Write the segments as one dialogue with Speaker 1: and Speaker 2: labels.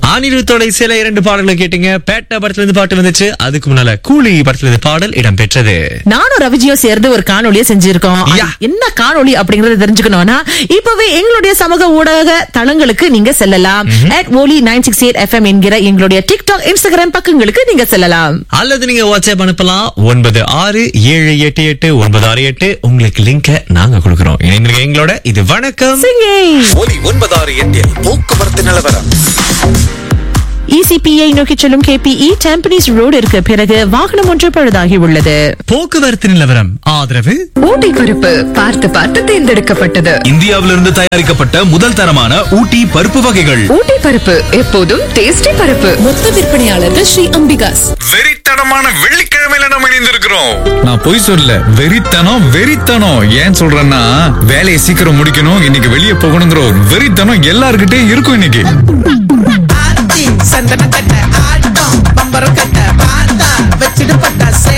Speaker 1: அனிருத்தோட இசையில இரண்டு பாடல்களை கேட்டீங்க பேட்டா படத்துல இருந்து பாட்டு வந்துச்சு அதுக்கு முன்னால கூலி படத்துல இருந்து பாடல் இடம் பெற்றது
Speaker 2: நானும் ரவிஜியும் சேர்ந்து ஒரு காணொளியை செஞ்சிருக்கோம் அது
Speaker 1: யா.
Speaker 2: என்ன காணொளி அப்படிங்கறத தெரிஞ்சுக்கணும்னா இப்பவே எங்களுடைய சமூக ஊடக தளங்களுக்கு நீங்க செல்லலாம் at ஒலி நைன் சிக்ஸ் எயிட் எஃப்எம் என்கிற எங்களுடைய டிக்டாக் இன்ஸ்டாகிராம் பக்கங்களுக்கு நீங்க செல்லலாம்
Speaker 1: அல்லது நீங்க வாட்ஸ்அப் அனுப்பலாம் ஒன்பது ஆறு ஏழு எட்டு எட்டு ஒன்பது ஆறு எட்டு உங்களுக்கு லிங்க நாங்க கொடுக்குறோம் இணைந்திருங்க எங்களோட இது வணக்கம்
Speaker 2: சிங்கே
Speaker 3: ஒலி ஒன்பதாறு எட்டில் போக்குவரத்து நிலவரம்
Speaker 2: இசிபிஐ நோக்கி செல்லும் கேபிஇ டெம்பனிஸ் ரோடு இருக்கு பிறகு வாகனம் ஒன்று பழுதாகி உள்ளது
Speaker 1: போக்குவரத்து நிலவரம் ஆதரவு
Speaker 4: ஊட்டி பருப்பு பார்த்து பார்த்து தேர்ந்தெடுக்கப்பட்டது
Speaker 5: இந்தியாவிலிருந்து தயாரிக்கப்பட்ட முதல் தரமான ஊட்டி பருப்பு வகைகள்
Speaker 4: ஊட்டி பருப்பு எப்போதும் டேஸ்டி பருப்பு
Speaker 6: மொத்த விற்பனையாளர்கள் ஸ்ரீ அம்பிகாஸ்
Speaker 3: வெறித்தனமான வெள்ளிக்கிழமையில நம்ம இணைந்திருக்கிறோம்
Speaker 5: நான் பொய் சொல்ல வெறித்தனம் வெறித்தனம் ஏன் சொல்றேன்னா வேலையை சீக்கிரம் முடிக்கணும் இன்னைக்கு வெளியே போகணுங்கிற ஒரு வெறித்தனம் எல்லார்கிட்டயும் இருக்கும் இன்னைக்கு
Speaker 7: சந்தன கட்ட ஆட்டம் பம்பரம் கட்ட பார்த்தா வச்சிட்டு பட்டாசே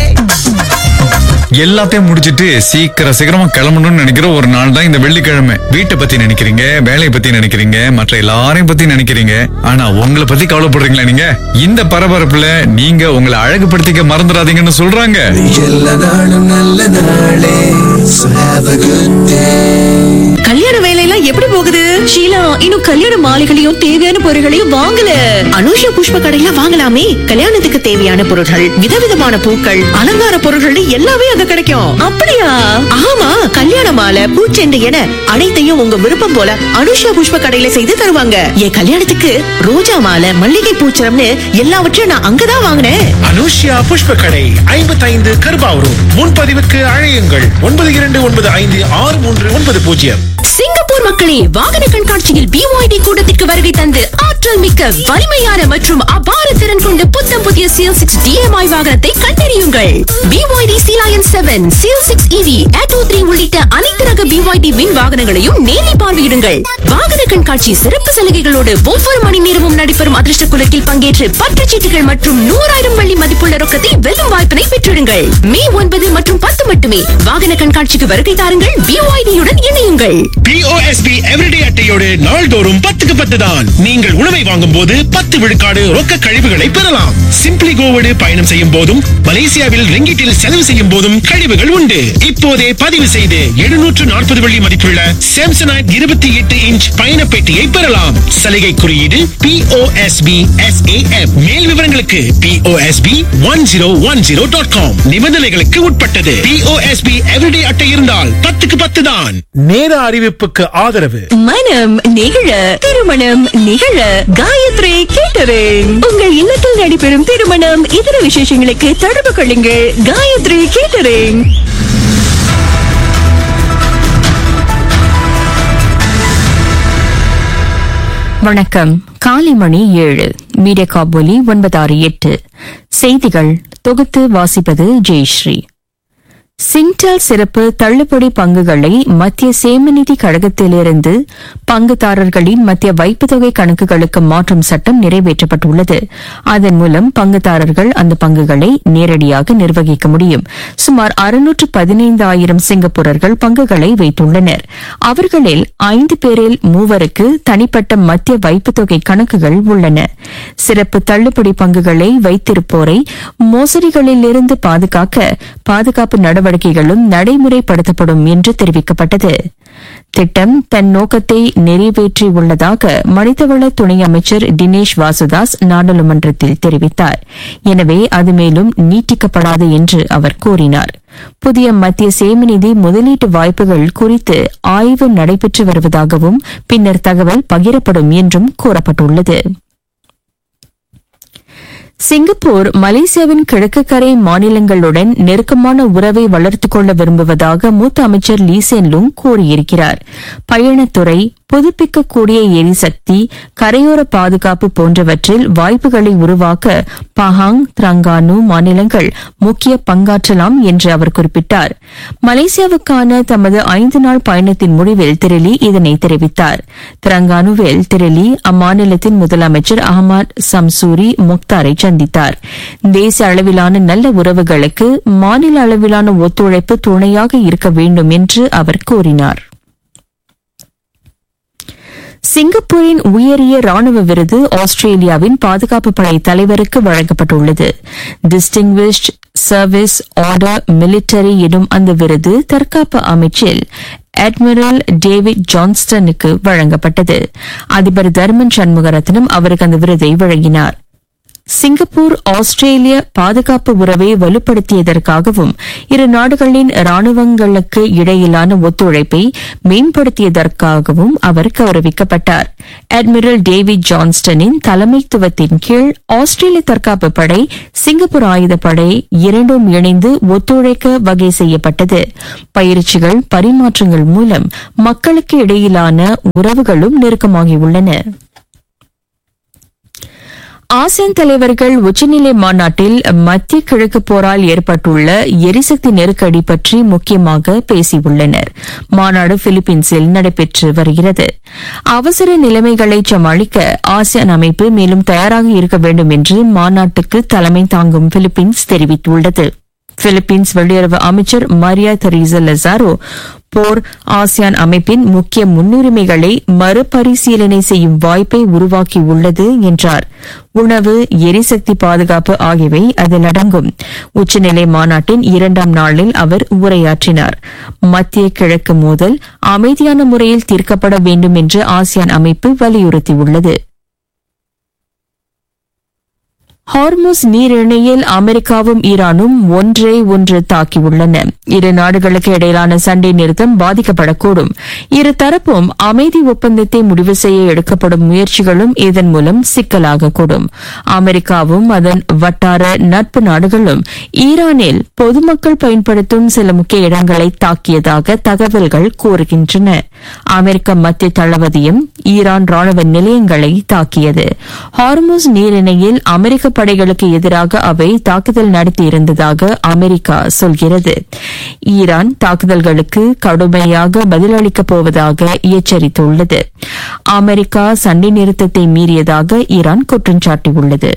Speaker 5: எல்லாத்தையும் முடிச்சிட்டு சீக்கிரம் சீக்கிரமா கிளம்பணும்னு நினைக்கிற ஒரு நாள் தான் இந்த வெள்ளிக்கிழமை வீட்டை பத்தி நினைக்கிறீங்க வேலையை பத்தி நினைக்கிறீங்க மற்ற எல்லாரையும் பத்தி நினைக்கிறீங்க ஆனா உங்களை பத்தி கவலைப்படுறீங்களா நீங்க இந்த பரபரப்புல நீங்க உங்களை அழகுபடுத்திக்க மறந்துடாதீங்கன்னு சொல்றாங்க
Speaker 7: எல்லா நாளும் நல்ல நாளே So have a good day
Speaker 2: கல்யாண வேலையெல்லாம் எப்படி போகுது ஷீலா இன்னும் கல்யாண மாலைகளையும் தேவையான பொருட்களையும் வாங்கல அனுஷா புஷ்ப கடையில வாங்கலாமே கல்யாணத்துக்கு தேவையான பொருட்கள் விதவிதமான பூக்கள் அலங்கார பொருட்கள் எல்லாமே அங்க கிடைக்கும் அப்படியா ஆமா கல்யாண மாலை பூச்செண்டு என அனைத்தையும் உங்க விருப்பம் போல அனுஷா புஷ்ப கடையில செய்து தருவாங்க என் கல்யாணத்துக்கு ரோஜா மாலை மல்லிகை பூச்சரம்னு எல்லாவற்றையும் நான் அங்கதான் வாங்கினேன்
Speaker 8: அனுஷ்யா புஷ்ப கடை ஐம்பத்தைந்து கருபாவூர் முன்பதிவுக்கு அழையுங்கள் ஒன்பது இரண்டு ஒன்பது ஐந்து ஆறு மூன்று ஒன்பது பூஜ்ஜியம்
Speaker 6: சிங்கப்பூர் மக்களே வாகன கண்காட்சியில் பிஒய்டி கூட்டத்திற்கு வருகை தந்து ஆற்றல் மிக்க வலிமையான மற்றும் அபார திறன் கொண்ட புத்தம் புதிய சேல் சிக்ஸ் டிஎம்ஐ வாகனத்தை கண்டறியுங்கள் BYD Sealion seven Seal six EV Atto three உள்ளிட்ட அனைத்து ரக பிஒய்டி வின் வாகனங்களையும் நேரில் பார்வையிடுங்கள் வாகன கண்காட்சி சிறப்பு சலுகைகளோடு ஒவ்வொரு மணி நேரமும் நடைபெறும் அதிர்ஷ்ட குலத்தில் பங்கேற்று பற்றுச்சீட்டுகள் மற்றும் நூறாயிரம் வெள்ளி மதிப்புள்ள ரொக்கத்தை வெல்லும் வாய்ப்பினை பெற்றிடுங்கள் மே ஒன்பது மற்றும் பத்து மட்டுமே வாகன கண்காட்சிக்கு வருகை தாருங்கள் பிஒய்டியுடன் இணையுங்கள்
Speaker 8: பிஓஎஸ்பி எவ்ரிடே அட்டையோடு நாள்தோறும் பத்துக்கு பத்து தான் நீங்கள் உணவை வாங்கும் போது பத்து விழுக்காடு ரொக்க கழிவுகளை பெறலாம் சிம்பிளி கோவோடு பயணம் செய்யும் போதும் மலேசியாவில் ரிங்கிட்டில் செலவு செய்யும் போதும் கழிவுகள் உண்டு இப்போதே பதிவு செய்து எழுநூற்று நாற்பது வெள்ளி மதிப்புள்ள சாம்சனைட் இருபத்தி எட்டு இன்ச் பயண பெட்டியை பெறலாம் சலுகை குறியீடு பிஓஎஸ்பி எஸ்ஏஎம் மேல் விவரங்களுக்கு POSB one zero one zero dot com நிபந்தனைகளுக்கு உட்பட்டது பிஓஎஸ்பி எவ்ரிடே அட்டை இருந்தால் பத்துக்கு பத்து தான் நேர அறிவிப்புக்கு ஆதரவு
Speaker 6: மனம் நிகழ திருமணம் நிகழ காயத்ரி கேட்டரிங் உங்கள் இல்லத்தில் நடைபெறும் திருமணம் இதர விசேஷங்களுக்கு தொடர்பு கொள்ளுங்கள் காயத்ரி கேட்டரிங்
Speaker 9: வணக்கம் காலை மணி ஏழு மீடியா காபொலி ஒன்பதாறு எட்டு செய்திகள் தொகுத்து வாசிப்பது ஜெயஸ்ரீ சிங்டெல் சிறப்பு தள்ளுபடி பங்குகளை மத்திய சேமநிதி கழகத்திலிருந்து பங்குதாரர்களின் மத்திய வைப்புத் தொகை கணக்குகளுக்கு மாற்றும் சட்டம் நிறைவேற்றப்பட்டுள்ளது அதன் மூலம் பங்குதாரர்கள் அந்த பங்குகளை நேரடியாக நிர்வகிக்க முடியும் சுமார் அறுநூற்று பதினைந்தாயிரம் சிங்கப்பூரர்கள் பங்குகளை வைத்துள்ளனர் அவர்களில் ஐந்து பேரில் மூவருக்கு தனிப்பட்ட மத்திய வைப்புத் தொகை கணக்குகள் உள்ளன சிறப்பு தள்ளுபடி பங்குகளை வைத்திருப்போரை மோசடிகளிலிருந்து பாதுகாக்க பாதுகாப்பு நடவடிக்கைகளும் நடைமுறைப்படுத்தப்படும் என்று தெரிவிக்கப்பட்டது திட்டம் தன் நோக்கத்தை நிறைவேற்றியுள்ளதாக மனிதவள துணை அமைச்சர் தினேஷ் வாசுதாஸ் நாடாளுமன்றத்தில் தெரிவித்தார் எனவே அது மேலும் நீட்டிக்கப்படாது என்று அவர் கூறினார் புதிய மத்திய சேமநிதி முதலீட்டு வாய்ப்புகள் குறித்து ஆய்வு நடைபெற்று வருவதாகவும் பின்னர் தகவல் பகிரப்படும் என்றும் கூறப்பட்டுள்ளது சிங்கப்பூர் மலேசியாவின் கிழக்கு கரை மாநிலங்களுடன் நெருக்கமான உறவை வளர்த்துக் கொள்ள விரும்புவதாக மூத்த அமைச்சர் லீ சென் லுங் கூறியிருக்கிறார் பயணத்துறை புதுப்பிக்கக்கூடிய எரிசக்தி கரையோர பாதுகாப்பு போன்றவற்றில் வாய்ப்புகளை உருவாக்க பஹாங் திரங்கானு மாநிலங்கள் முக்கிய பங்காற்றலாம் என்று அவர் குறிப்பிட்டார் மலேசியாவுக்கான தமது ஐந்து நாள் பயணத்தின் முடிவில் திரு லீ இதனை தெரிவித்தார் திரங்கானுவில் திரு லீ அம்மாநிலத்தின் முதலமைச்சர் அகமது சம்சூரி முக்தாரை சந்தித்தார் தேசிய அளவிலான நல்ல உறவுகளுக்கு மாநில அளவிலான ஒத்துழைப்பு துணையாக இருக்க வேண்டும் என்று அவர் கூறினார் சிங்கப்பூரின் உயரிய ராணுவ விருது ஆஸ்திரேலியாவின் பாதுகாப்பு படை தலைவருக்கு வழங்கப்பட்டுள்ளது டிஸ்டிங்விஷ்ட் சர்வீஸ் ஆர்டர் மிலிட்டரி எனும் அந்த விருது தற்காப்பு அமைச்சில் அட்மிரல் டேவிட் ஜான்ஸ்டனுக்கு வழங்கப்பட்டது அதிபர் தர்மன் சண்முகரத்னம் அவருக்கு அந்த விருதை வழங்கினார் சிங்கப்பூர் ஆஸ்திரேலிய பாதுகாப்பு உறவை வலுப்படுத்தியதற்காகவும் இரு நாடுகளின் ராணுவங்களுக்கு இடையிலான ஒத்துழைப்பை மேம்படுத்தியதற்காகவும் அவர் கௌரவிக்கப்பட்டார் அட்மிரல் டேவிட் ஜான்ஸ்டனின் தலைமைத்துவத்தின் கீழ் ஆஸ்திரேலிய தற்காப்பு படை சிங்கப்பூர் ஆயுதப்படை இரண்டும் இணைந்து ஒத்துழைக்க வகை செய்யப்பட்டது பயிற்சிகள் பரிமாற்றங்கள் மூலம் மக்களுக்கு இடையிலான உறவுகளும் நெருக்கமாகியுள்ளன ஆசியான் தலைவர்கள் உச்சநிலை மாநாட்டில் மத்திய கிழக்கு போரால் ஏற்பட்டுள்ள எரிசக்தி நெருக்கடி பற்றி முக்கியமாக பேசியுள்ளனர் மாநாடு பிலிப்பீன்ஸில் நடைபெற்று வருகிறது அவசர நிலைமைகளை சமாளிக்க ஆசியான் அமைப்பு மேலும் தயாராக இருக்க வேண்டும் என்று மாநாட்டுக்கு தலைமை தாங்கும் பிலிப்பீன்ஸ் தெரிவித்துள்ளது பிலிப்பீன்ஸ் வெளியுறவு அமைச்சர் மரியா தெரீசா லெசாரோ போர் ஆசியான் அமைப்பின் முக்கிய முன்னுரிமைகளை மறுபரிசீலனை செய்யும் வாய்ப்பை உருவாக்கியுள்ளது என்றார் உணவு எரிசக்தி பாதுகாப்பு ஆகியவை அதில் அடங்கும் உச்சநிலை மாநாட்டின் இரண்டாம் நாளில் அவர் உரையாற்றினார் மத்திய கிழக்கு மோதல் அமைதியான முறையில் தீர்க்கப்பட வேண்டும் என்று ஆசியான் அமைப்பு வலியுறுத்தியுள்ளது ஹார்முஸ் நீரிணையில் அமெரிக்காவும் ஈரானும் ஒன்றை ஒன்று தாக்கியுள்ளன இரு நாடுகளுக்கு இடையிலான சண்டை நிறுத்தம் பாதிக்கப்படக்கூடும் இரு தரப்பும் அமைதி ஒப்பந்தத்தை முடிவு செய்ய எடுக்கப்படும் முயற்சிகளும் இதன் மூலம் சிக்கலாகக்கூடும் அமெரிக்காவும் அதன் வட்டார நட்பு நாடுகளும் ஈரானில் பொதுமக்கள் பயன்படுத்தும் சில முக்கிய இடங்களை தாக்கியதாக தகவல்கள் கூறுகின்றன அமெரிக்க மத்திய தளபதியும் ஈரான் ராணுவ நிலையங்களை தாக்கியது ஹார்முஸ் நீரிணையில் அமெரிக்க படைகளுக்கு எதிராக அவை தாக்குதல் நடத்தியிருந்ததாக அமெரிக்கா சொல்கிறது ஈரான் தாக்குதல்களுக்கு கடுமையாக பதிலளிக்கப் போவதாக எச்சரித்துள்ளது அமெரிக்கா சண்டை நிறுத்தத்தை மீறியதாக ஈரான் குற்றம் சாட்டியுள்ளது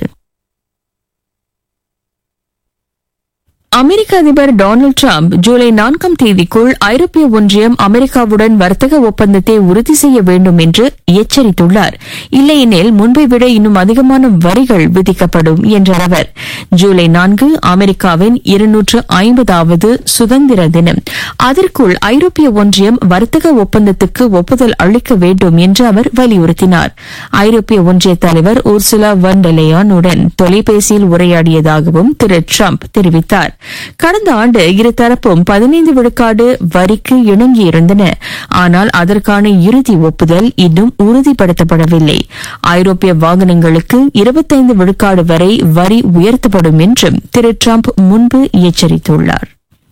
Speaker 9: அமெரிக்க அதிபர் டொனால்டு டிரம்ப் ஜூலை நான்காம் தேதிக்குள் ஐரோப்பிய ஒன்றியம் அமெரிக்காவுடன் வர்த்தக ஒப்பந்தத்தை உறுதி செய்ய வேண்டும் என்று எச்சரித்துள்ளார் இல்லையெனில் முன்பை விட இன்னும் அதிகமான வரிகள் விதிக்கப்படும் என்றார் அவர் ஜூலை நான்கு அமெரிக்காவின் இருநூற்று ஐம்பதாவது சுதந்திர தினம் அதற்குள் ஐரோப்பிய ஒன்றியம் வர்த்தக ஒப்பந்தத்துக்கு ஒப்புதல் அளிக்க வேண்டும் என்று அவர் வலியுறுத்தினார் ஐரோப்பிய ஒன்றிய தலைவர் உர்சுலா வண்டலேயானுடன் தொலைபேசியில் உரையாடியதாகவும் திரு டிரம்ப் தெரிவித்தார் கடந்த ஆண்டு இருதரப்பும் பதினைந்து விழுக்காடு வரிக்கு இணங்கியிருந்தன ஆனால் அதற்கான இறுதி ஒப்புதல் இன்னும் உறுதிப்படுத்தப்படவில்லை ஐரோப்பிய வாகனங்களுக்கு இருபத்தைந்து விழுக்காடு வரை வரி உயர்த்தப்படும் என்றும் திரு டிரம்ப் முன்பு எச்சரித்துள்ளார்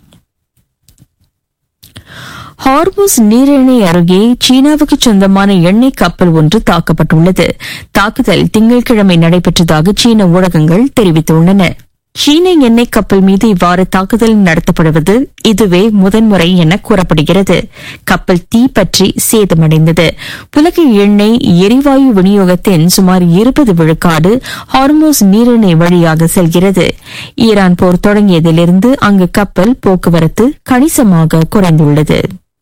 Speaker 9: ஹார்முஸ் நீரிணை அருகே சீனாவுக்கு சொந்தமான எண்ணெய் கப்பல் ஒன்று தாக்கப்பட்டுள்ளது தாக்குதல் திங்கட்கிழமை நடைபெற்றதாக சீன ஊடகங்கள் தெரிவித்துள்ளன சீன எண்ணெய் கப்பல் மீது இவ்வாறு தாக்குதல் நடத்தப்படுவது இதுவே முதன்முறை என கூறப்படுகிறது கப்பல் தீப்பற்றி சேதமடைந்தது உலக எண்ணெய் எரிவாயு விநியோகத்தின் சுமார் இருபது விழுக்காடு ஹார்மோஸ் நீரிணை வழியாக செல்கிறது ஈரான் போர் தொடங்கியதிலிருந்து அங்கு கப்பல் போக்குவரத்து கணிசமாக குறைந்துள்ளது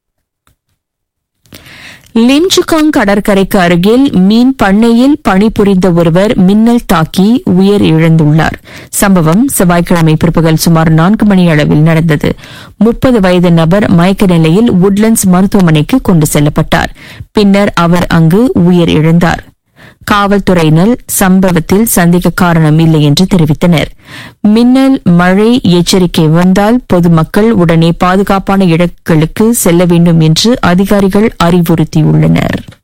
Speaker 9: லிம்சுகாங் கடற்கரைக்கு அருகில் மீன் பண்ணையில் பணிபுரிந்த ஒருவர் மின்னல் தாக்கி உயிர் இழந்துள்ளார் சம்பவம் செவ்வாய்க்கிழமை பிற்பகல் சுமார் நான்கு மணி அளவில் நடந்தது முப்பது வயது நபர் மயக்க நிலையில் உட்லண்ட்ஸ் மருத்துவமனைக்கு கொண்டு செல்லப்பட்டார் பின்னர் அவர் அங்கு உயிர் இழந்தார் காவல்துறையினர் சம்பவத்தில் சந்திக்க காரணம் இல்லை என்று தெரிவித்தனர் மின்னல் மழை எச்சரிக்கை வந்தால் பொதுமக்கள் உடனே பாதுகாப்பான இடங்களுக்கு செல்ல வேண்டும் என்று அதிகாரிகள் அறிவுறுத்தியுள்ளனா்